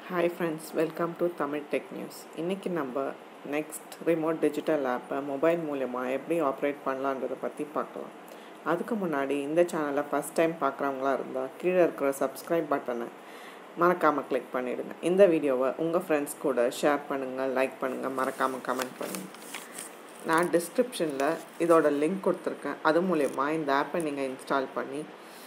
hi friends welcome to Tamil tech news இன்றைக்கி நம்ம next remote digital ஆப்பை மொபைல் மூலயமா எப்படி ஆப்ரேட் பண்ணலான்றதை பற்றி பார்க்கலாம் அதுக்கு முன்னாடி இந்த சேனலை ஃபஸ்ட் டைம் பார்க்குறவங்களா இருந்தால் கீழே இருக்கிற சப்ஸ்கிரைப் பட்டனை மறக்காமல் கிளிக் பண்ணிவிடுங்க இந்த வீடியோவை உங்கள் ஃப்ரெண்ட்ஸ் கூட ஷேர் பண்ணுங்கள் லைக் பண்ணுங்கள் மறக்காமல் கமெண்ட் பண்ணுங்கள் நான் டிஸ்கிரிப்ஷனில் இதோட லிங்க் கொடுத்துருக்கேன் அது மூலயமா இந்த ஆப்பை நீங்கள் இன்ஸ்டால் பண்ணி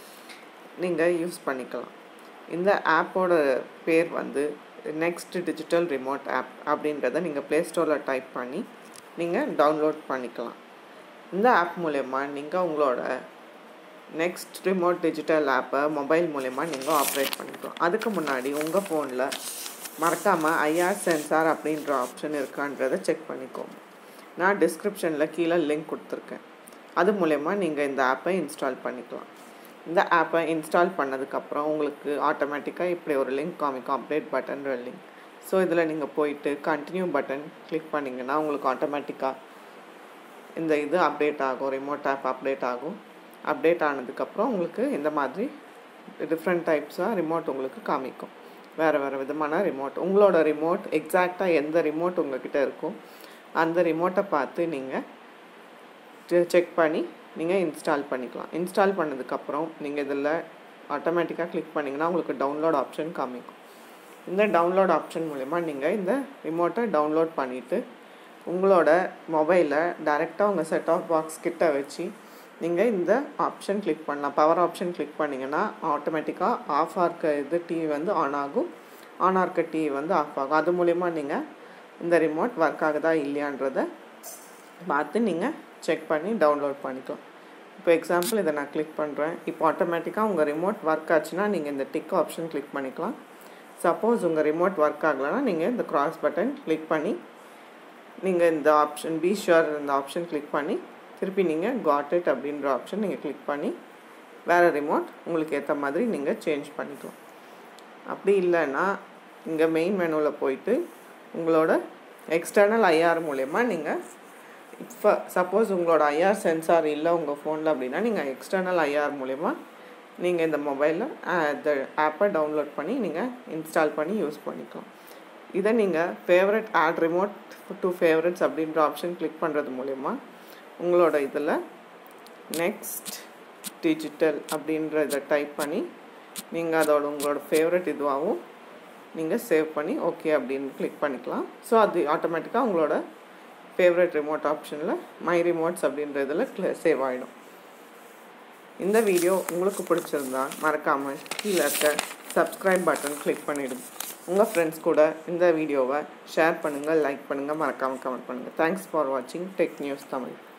நீங்கள் யூஸ் பண்ணிக்கலாம் இந்த ஆப்போட பேர் வந்து நெக்ஸ்ட் டிஜிட்டல் ரிமோட் ஆப் அப்படின்றத நீங்கள் ப்ளே ஸ்டோரில் டைப் பண்ணி நீங்கள் டவுன்லோட் பண்ணிக்கலாம் இந்த ஆப் மூலயமா நீங்கள் உங்களோட நெக்ஸ்ட் ரிமோட் டிஜிட்டல் ஆப்பை மொபைல் மூலயமா நீங்கள் ஆப்ரேட் பண்ணிக்கலாம் அதுக்கு முன்னாடி உங்கள் ஃபோனில் மறக்காமல் ஐஆர் சென்சார் அப்படின்ற ஆப்ஷன் இருக்கான்றதை செக் பண்ணிக்கோங்க நான் டிஸ்கிரிப்ஷனில் கீழே லிங்க் கொடுத்துருக்கேன் அது மூலயமா நீங்கள் இந்த ஆப்பை இன்ஸ்டால் பண்ணிக்கலாம் இந்த ஆப்பை இன்ஸ்டால் பண்ணதுக்கப்புறம் உங்களுக்கு ஆட்டோமேட்டிக்காக இப்படி ஒரு லிங்க் காமிக்கும் அப்டேட் பட்டன்ற லிங்க் ஸோ இதில் நீங்கள் போயிட்டு கண்டினியூ பட்டன் கிளிக் பண்ணிங்கன்னா உங்களுக்கு ஆட்டோமேட்டிக்காக இந்த இது அப்டேட் ஆகும் ரிமோட் ஆப் அப்டேட் ஆகும் அப்டேட் ஆனதுக்கப்புறம் உங்களுக்கு இந்த மாதிரி டிஃப்ரெண்ட் டைப்ஸாக ரிமோட் உங்களுக்கு காமிக்கும் வேறு வேறு விதமான ரிமோட் உங்களோட ரிமோட் எக்ஸாக்டாக எந்த ரிமோட் உங்ககிட்ட இருக்கோ அந்த ரிமோட்டை பார்த்து நீங்கள் செக் பண்ணி நீங்கள் இன்ஸ்டால் பண்ணிக்கலாம் இன்ஸ்டால் பண்ணதுக்கப்புறம் நீங்கள் இதில் ஆட்டோமேட்டிக்காக கிளிக் பண்ணிங்கன்னா உங்களுக்கு டவுன்லோட் ஆப்ஷன் காமிக்கும் இந்த டவுன்லோட் ஆப்ஷன் மூலிமா நீங்கள் இந்த ரிமோட்டை டவுன்லோட் பண்ணிவிட்டு உங்களோட மொபைலை டைரெக்டாக உங்கள் செட் ஆஃப் பாக்ஸ் கிட்ட வச்சு நீங்கள் இந்த ஆப்ஷன் கிளிக் பண்ணலாம் பவர் ஆப்ஷன் கிளிக் பண்ணிங்கன்னா ஆட்டோமேட்டிக்காக ஆஃப் ஆர்க்க இது டிவி வந்து ஆன் ஆகும் ஆன் ஆர்க்க டிவி வந்து ஆஃப் ஆகும் அது மூலிமா நீங்கள் இந்த ரிமோட் ஒர்க் ஆகுதா இல்லையான்றதை பார்த்து நீங்கள் செக் பண்ணி டவுன்லோட் பண்ணிக்கலாம் இப்போ எக்ஸாம்பிள் இதை நான் கிளிக் பண்ணுறேன் இப்போ ஆட்டோமேட்டிக்காக உங்கள் ரிமோட் ஒர்க் ஆச்சுன்னா நீங்கள் இந்த டிக் ஆப்ஷன் கிளிக் பண்ணிக்கலாம் சப்போஸ் உங்கள் ரிமோட் ஒர்க் ஆகலைன்னா நீங்கள் இந்த க்ராஸ் பட்டன் கிளிக் பண்ணி நீங்கள் இந்த ஆப்ஷன் பி ஷுர் இந்த ஆப்ஷன் கிளிக் பண்ணி திருப்பி நீங்கள் காட் இட் அப்படின்ற ஆப்ஷன் நீங்கள் கிளிக் பண்ணி வேறு ரிமோட் உங்களுக்கு ஏற்ற மாதிரி நீங்கள் சேஞ்ச் பண்ணிக்கலாம் அப்படி இல்லைன்னா இங்கே மெயின் மெனுவில் போயிட்டு உங்களோட எக்ஸ்டர்னல் ஐஆர் மூலயமா நீங்கள் இப்போ சப்போஸ் உங்களோட ஐஆர் சென்சார் இல்லை உங்கள் ஃபோனில் அப்படின்னா நீங்கள் எக்ஸ்டர்னல் ஐஆர் மூலயமா நீங்கள் இந்த மொபைலில் இந்த ஆப்பை டவுன்லோட் பண்ணி நீங்கள் இன்ஸ்டால் பண்ணி யூஸ் பண்ணிக்கலாம் இதை நீங்கள் favourite add remote to favourites அப்படின்ற ஆப்ஷன் கிளிக் பண்ணுறது மூலயமா உங்களோட இதில் நெக்ஸ்ட் டிஜிட்டல் அப்படின்ற இதை டைப் பண்ணி நீங்கள் அதோட உங்களோட ஃபேவரட் இதுவாகவும் நீங்கள் சேவ் பண்ணி ஓகே அப்படின்னு கிளிக் பண்ணிக்கலாம் ஸோ அது ஆட்டோமேட்டிக்காக உங்களோட ஃபேவரட் ரிமோட் ஆப்ஷனில் மை ரிமோட்ஸ் அப்படின்ற இதில் சேவ் ஆகிடும் இந்த வீடியோ உங்களுக்கு பிடிச்சிருந்தா மறக்காமல் கீழே இருக்க சப்ஸ்கிரைப் பட்டன் கிளிக் பண்ணிவிடுங்க உங்கள் ஃப்ரெண்ட்ஸ் கூட இந்த வீடியோவை ஷேர் பண்ணுங்கள் லைக் பண்ணுங்கள் மறக்காமல் கமெண்ட் பண்ணுங்கள் தேங்க்ஸ் ஃபார் வாட்சிங் டெக் நியூஸ் தமிழ்